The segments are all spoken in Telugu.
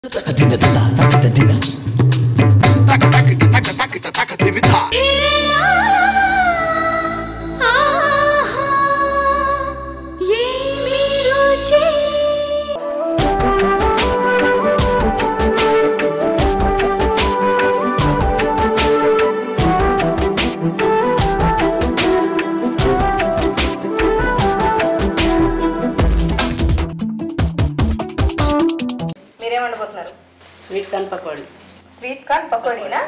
మీరేం వండబోతున్నారు sweet corn pakodi sweet corn పకోడీనా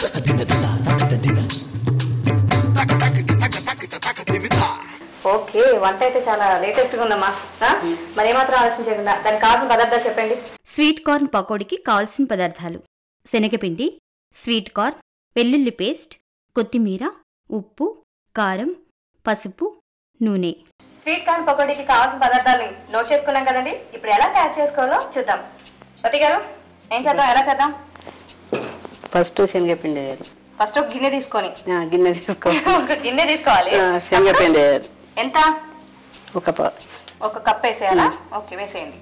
ఓకే వంట అయితే చాలా లేటెస్ట్ గా ఉందమ్మా ఆ? మరి ఏమాత్రం ఆలోచించకుండా దానికి కావాల్సిన పదార్థాలు చెప్పండి స్వీట్ కార్న్ పకోడీకి కావలసిన పదార్థాలు శనగపిండి స్వీట్ కార్న్ వెల్లుల్లి పేస్ట్ కొత్తిమీర ఉప్పు కారం పసుపు నూనె స్వీట్ కార్న్ పకోడీకి కావాల్సిన పదార్థాలు నోట్ చేసుకున్నాం కదండి ఇప్పుడు ఎలా తయారు చేసుకోవాలో చూద్దాం సతీ గారు ఏం చేద్దాం ఎలా చేద్దాం ఫస్ట్ శనగపిండి వేయాలి ఫస్ట్ ఒక గిన్నె తీసుకొని ఆ, గిన్నె తీసుకో ఒక గిన్నె తీసుకోవాలి ఆ, శనగపిండి వేయాలి ఎంత ఒక పా ఒక కప్ వేసేయాలా ఓకే వేసేయండి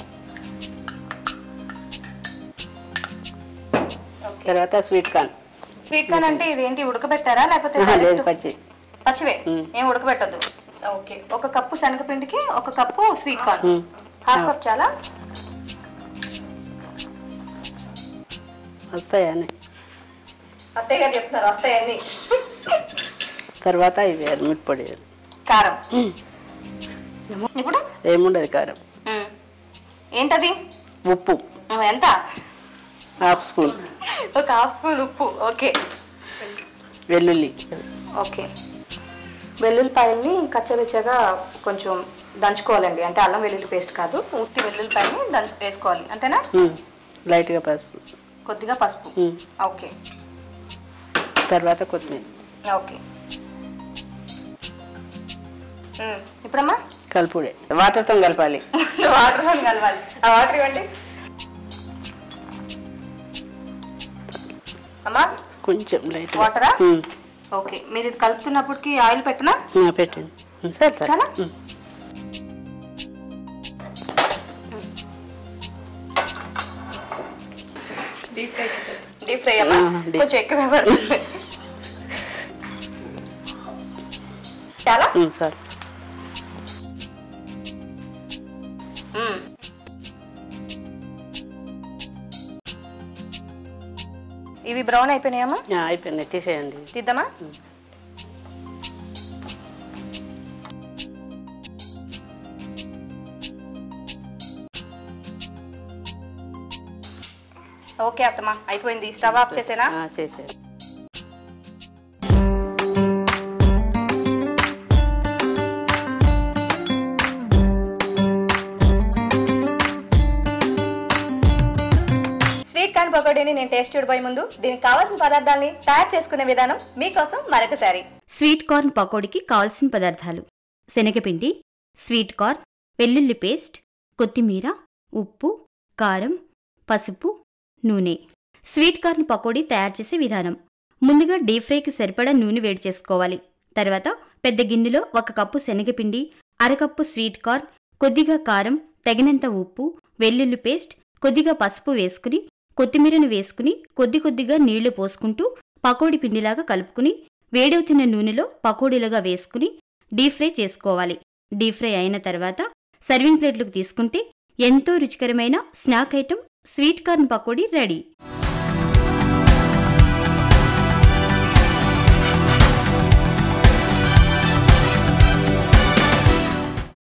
ఓకే తర్వాత స్వీట్ కార్న్ స్వీట్ కార్న్ అంటే ఇది ఏంటి ఉడకబెట్టారా లేకపోతే ఆహా, లేదు direct- పచ్చి పచ్చివే మ్. ఏం ఉడకబెట్టద్దు ఓకే ఒక కప్పు శనగపిండికి ఒక కప్పు స్వీట్ కార్న్ మ్. హాఫ్ కప్ చాలా వస్తాయా అని అత్తయ్య గారు చెప్తున్నారు వస్తాయన్ని తర్వాత ఇది వేయాలి మిరప్పొడి వేయాలి కారం ఇప్పుడు ఏముండదు కారం మ్. ఏంటది ఉప్పు మ్, ఎంత హాఫ్ స్పూన్ ఒక హాఫ్ స్పూన్ ఉప్పు ఓకే వెల్లుల్లి ఓకే వెల్లుల్లిపాయల్ని కచ్చబెచ్చగా కొంచెం దంచుకోవాలండి అంటే అల్లం వెల్లుల్లి పేస్ట్ కాదు ఉత్తి వెల్లుల్లిపాయని దంచు వేసుకోవాలి అంతేనా ఉమ్, లైట్గా పసుపు కొద్దిగా పసుపు ఉమ్, ఓకే తర్వాత కొత్తిమీర ఓకే మ్, ఇప్పుడమ్మా కలుపుడే వాటర్తో కలపాలి వాటర్ కలవాలి ఆ వాటర్ ఇవ్వండి అమ్మా కొంచెం లైట్ వాటరా? ఓకే మీరు ఇది కలుపుతున్నప్పటికి ఆయిల్ పెట్టినా పెట్టండి ఉమ్, సరే సరే చాలా? ఉమ్. డీప్ ఫ్రై అమ్మా ఆ, deep. కొంచెం ఎక్కువ పడుతుంది చాలా ఉమ్, సరే మ్మ్. ఇవి బ్రౌన్ అయిపోయినాయమ్మా ఆ, అయిపోయింది తీసేయండి తీద్దామా ఓకే అత్తమ్మా అయిపోయింది స్టవ్ ఆఫ్ చేసేనా ఆ, చేసేయండి స్వీట్ కార్న్ పకోడీని నేను టేస్ట్ చూడబోయే ముందు దీనికి కావాల్సిన పదార్థాలని తయారు చేసుకునే విధానం మీకోసం మరొకసారి స్వీట్ కార్న్ పకోడీకి కావలసిన పదార్థాలు శనగపిండి స్వీట్ కార్న్ వెల్లుల్లి పేస్ట్ కొత్తిమీర ఉప్పు కారం పసుపు నూనె స్వీట్ కార్న్ పకోడీ తయారు చేసే విధానం ముందుగా డీప్ ఫ్రైకి సరిపడా నూనె వేడి చేసుకోవాలి తర్వాత పెద్ద గిన్నెలో ఒక కప్పు శనగపిండి అరకప్పు స్వీట్ కార్న్ కొద్దిగా కారం తగినంత ఉప్పు వెల్లుల్లి పేస్ట్ కొద్దిగా పసుపు వేసుకుని కొత్తిమీరను వేసుకుని కొద్ది కొద్దిగా నీళ్లు పోసుకుంటూ పకోడీ పిండిలాగా కలుపుకుని వేడవుతున్న నూనెలో పకోడీలుగా వేసుకుని డీప్ ఫ్రై చేసుకోవాలి డీప్ ఫ్రై అయిన తర్వాత సర్వింగ్ ప్లేట్లకు తీసుకుంటే ఎంతో రుచికరమైన snack item sweet corn pakodi ready